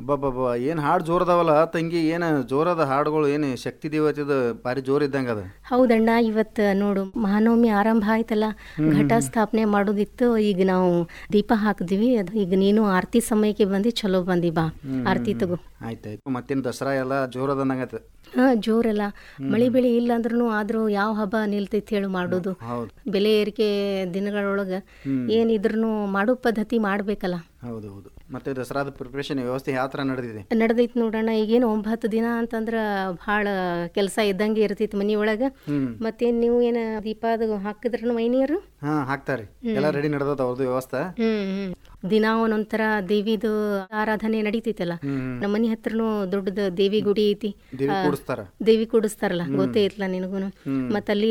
ಅಬ್ಬಬ್ಬಬ್ಬ ಏನು ಹಾಡು ಜೋರದವಲ್ಲ ತಂಗಿ ಏನು ಜೋರದ ಹಾಡುಗಳು ಏನು ಶಕ್ತಿ ದೇವತೆದ ಭಾರಿ ಜೋರ್ ಇದ್ದಂಗೆ ಅದ ಹೌದಣ್ಣ ಇವತ್ತು ನೋಡು ಮಹಾನವಮಿ ಆರಂಭ ಆಯ್ತಲ್ಲ ಘಟ ಸ್ಥಾಪನೆ ಮಾಡೋದಿತ್ತು ಈಗ ನಾವು ದೀಪ ಹಾಕಿದ್ವಿ ಅದು ಈಗ ನೀನು ಆರತಿ ಸಮಯಕ್ಕೆ ಬಂದು ಚಲೋ ಬಂದಿ ಬಾ ಆರತಿ ತಗೋ ಆಯ್ತಾಯ್ತು ಮತ್ತೇನು ದಸರಾ ಎಲ್ಲ ಜೋರದ ಅನ್ನಂಗತ್ತ ಹಾ ಜೋರಲ್ಲ ಮಳಿ ಬೆಳೆ ಇಲ್ಲ ಅಂದ್ರೂ ಆದ್ರೂ ಯಾವ ಹಬ್ಬ ನಿಲ್ತೈತಿ ಹೇಳು ಮಾಡೋದು ಹೌದು ಬೆಲೆ ಏರಿಕೆ ದಿನಗಳೊಳಗೆ ಏನಿದ್ರು ಮಾಡೋ ಪದ್ಧತಿ ಮಾಡ್ಬೇಕಲ್ಲ ಹೌದು ಹೌದು ಮತ್ತೆ ದಸರಾದ ಪ್ರಿಪ್ರೇಷನ್ ವ್ಯವಸ್ಥೆ ಯಾವ ಥರ ನಡೆದಿದೆ ನಡೆದೈತಿ ನೋಡೋಣ ಈಗೇನು ಒಂಬತ್ತು ದಿನ ಅಂತಂದ್ರ ಭಾಳ ಕೆಲಸ ಇದ್ದಂಗೆ ಇರ್ತೈತಿ ಮನಿ ಒಳಗೆ ಹ್ಮ್ ಮತ್ತೇನ್ ನೀವು ಏನು ದೀಪ ಅದು ಹಾಕಿದ್ರನು ಮೈನಿಯರು ಹಾ ಹಾಕ್ತಾರಿ ಎಲ್ಲ ರೆಡಿ ನಡೆದದ ಅವ್ರದ್ದು ವ್ಯವಸ್ಥೆ ಹ್ಮ್ ಹ್ಮ್ ದಿನ ಒಂದೊಂಥರ ದೇವಿದು ಆರಾಧನೆ ನಡೀತೈತಲ್ಲ ಹ್ಮ್ ನಮ್ಮ ಮನೆ ಹತ್ರನು ದೊಡ್ಡದ ದೇವಿ ಗುಡಿ ಐತಿ ದೇವಿ ಕೂಡಿಸ್ತಾರ ದೇವಿ ಕೂಡಿಸ್ತಾರಲ್ಲ ಗೊತ್ತೇ ಐತ್ಲ ನಿನಗೂನು ಮತ್ತ ಅಲ್ಲಿ